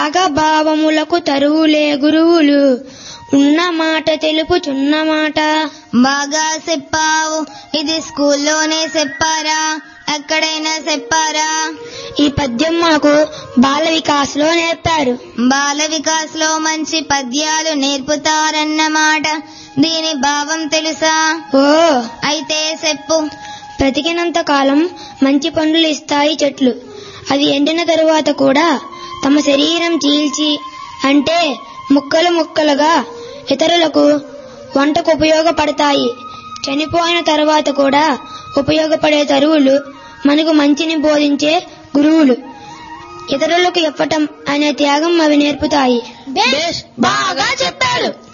అగభావములకు తరువులే గురువులు ఉన్న మాట తెలుపుచున్న మాట బాగా చెప్పావు ఇది స్కూల్లోనే చెప్పారా ఎక్కడైనా చెప్పారా ఈ పద్యం మాకు బాల వికాస్లో నేర్పారు బాల వికాస్ లో మంచి పద్యాలు నేర్పుతారన్నమాట దీని భావం తెలుసా ఓ అయితే చెప్పు బ్రతికినంత కాలం మంచి పండ్లు ఇస్తాయి చెట్లు అవి ఎండిన తరువాత కూడా తమ శరీరం చీల్చి అంటే ముక్కలు ముక్కలుగా ఇతరులకు వంటకు ఉపయోగపడతాయి చనిపోయిన తర్వాత కూడా ఉపయోగపడే తరువులు మనకు మంచిని బోధించే గురువులు ఇతరులకు ఇవ్వటం అనే త్యాగం అవి నేర్పుతాయి బాగా చెప్పారు